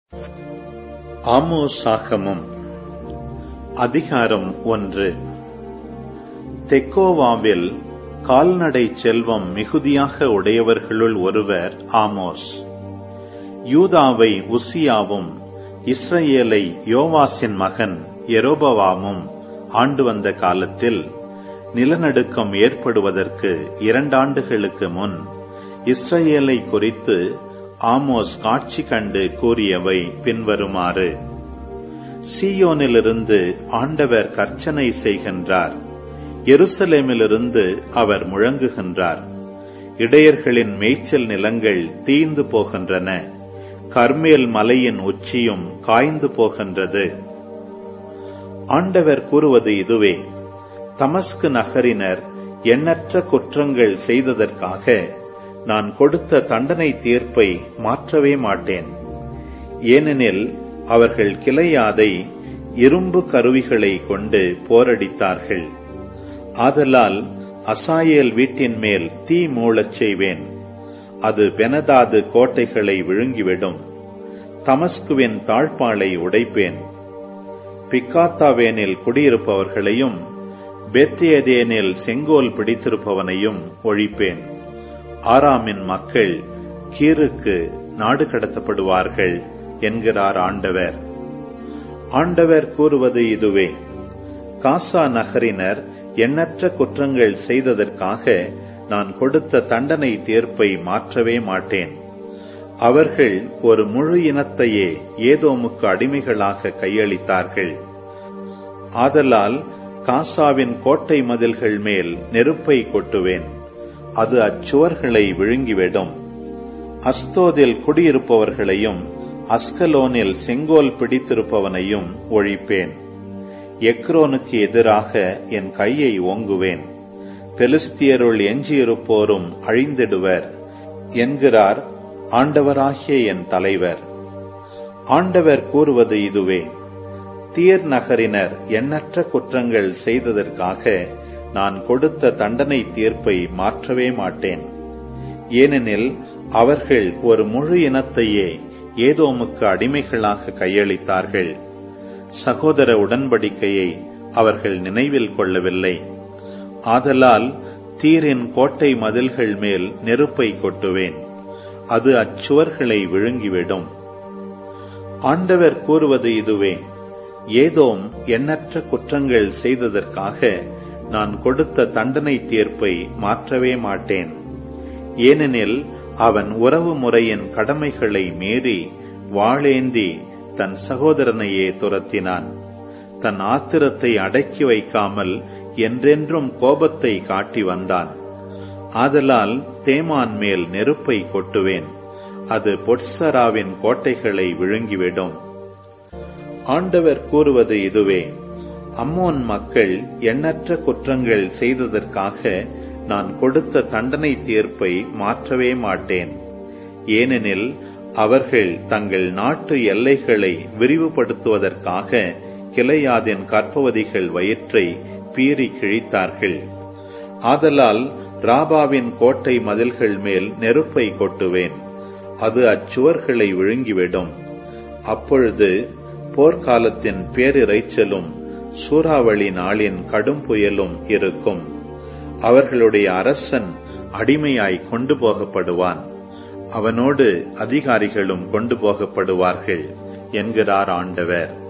ஆமோசாகமம் அதிகாரம் ஒன்று தெக்கோவாவில் கால்நடை செல்வம் மிகுதியாக உடையவர்களுள் ஒருவர் ஆமோஸ் யூதாவை உசியாவும் இஸ்ரேலை யோவாசின் மகன் எரோபவாமும் ஆண்டு வந்த காலத்தில் நிலநடுக்கம் ஏற்படுவதற்கு இரண்டாண்டுகளுக்கு முன் இஸ்ரேலை குறித்து ஆமோஸ் காட்சி கண்டு கூறியவை பின்வருமாறு சீயோனிலிருந்து ஆண்டவர் கர்ச்சனை செய்கின்றார் எருசலேமிலிருந்து அவர் முழங்குகின்றார் இடையர்களின் மேய்ச்சல் நிலங்கள் தீந்து போகின்றன கர்மேல் மலையின் உச்சியும் காய்ந்து போகின்றது ஆண்டவர் கூறுவது இதுவே தமஸ்கு நகரினர் எண்ணற்ற குற்றங்கள் செய்ததற்காக நான் கொடுத்த தண்டனை தீர்ப்பை மாற்றவே மாட்டேன் ஏனெனில் அவர்கள் கிளையாதை இரும்பு கருவிகளை கொண்டு போரடித்தார்கள் ஆதலால் அசாயேல் வீட்டின் மேல் தீ மூளச் செய்வேன் அது பெனதாது கோட்டைகளை விழுங்கிவிடும் தமஸ்குவின் தாழ்பாளை உடைப்பேன் பிக்காத்தாவேனில் குடியிருப்பவர்களையும் பெத்தியதேனில் செங்கோல் பிடித்திருப்பவனையும் ஒழிப்பேன் ஆராமின் மக்கள் கீருக்கு நாடு கடத்தப்படுவார்கள் என்கிறார் ஆண்டவர் ஆண்டவர் கூறுவது இதுவே காசா நகரினர் எண்ணற்ற குற்றங்கள் செய்ததற்காக நான் கொடுத்த தண்டனை தீர்ப்பை மாற்றவே மாட்டேன் அவர்கள் ஒரு முழு இனத்தையே ஏதோமுக்கு அடிமைகளாக கையளித்தார்கள் ஆதலால் காசாவின் கோட்டை மதில்கள் மேல் நெருப்பை கொட்டுவேன் அது அச்சுவர்களை விழுங்கிவிடும் அஸ்தோதில் குடியிருப்பவர்களையும் அஸ்கலோனில் செங்கோல் பிடித்திருப்பவனையும் ஒழிப்பேன் எக்ரோனுக்கு எதிராக என் கையை ஓங்குவேன் பெலிஸ்தியருள் எஞ்சியிருப்போரும் அழிந்திடுவர் என்கிறார் ஆண்டவராகிய என் தலைவர் ஆண்டவர் கூறுவது இதுவே தீர் நகரினர் எண்ணற்ற குற்றங்கள் செய்ததற்காக நான் கொடுத்த தண்டனை தீர்ப்பை மாற்றவே மாட்டேன் ஏனெனில் அவர்கள் ஒரு முழு இனத்தையே ஏதோமுக்கு அடிமைகளாக கையளித்தார்கள் சகோதர உடன்படிக்கையை அவர்கள் நினைவில் கொள்ளவில்லை ஆதலால் தீரின் கோட்டை மதில்கள் மேல் நெருப்பை கொட்டுவேன் அது அச்சுவர்களை விழுங்கிவிடும் ஆண்டவர் கூறுவது இதுவே ஏதோம் எண்ணற்ற குற்றங்கள் செய்ததற்காக நான் கொடுத்த தண்டனை தீர்ப்பை மாற்றவே மாட்டேன் ஏனெனில் அவன் உறவு முறையின் கடமைகளை மீறி வாளேந்தி தன் சகோதரனையே துரத்தினான் தன் ஆத்திரத்தை அடக்கி வைக்காமல் என்றென்றும் கோபத்தை காட்டி வந்தான் ஆதலால் தேமான் மேல் நெருப்பை கொட்டுவேன் அது பொட்சராவின் கோட்டைகளை விழுங்கிவிடும் ஆண்டவர் கூறுவது இதுவே அம்மோன் மக்கள் எண்ணற்ற குற்றங்கள் செய்ததற்காக நான் கொடுத்த தண்டனை தீர்ப்பை மாற்றவே மாட்டேன் ஏனெனில் அவர்கள் தங்கள் நாட்டு எல்லைகளை விரிவுபடுத்துவதற்காக கிளையாதின் கற்பவதிகள் வயிற்றை பீறி கிழித்தார்கள் ஆதலால் ராபாவின் கோட்டை மதில்கள் மேல் நெருப்பை கொட்டுவேன் அது அச்சுவர்களை விழுங்கிவிடும் அப்பொழுது போர்க்காலத்தின் பேரிரைச்சலும் சூறாவளி நாளின் கடும் புயலும் இருக்கும் அவர்களுடைய அரசன் அடிமையாய் கொண்டு போகப்படுவான் அவனோடு அதிகாரிகளும் கொண்டு போகப்படுவார்கள் என்கிறார் ஆண்டவர்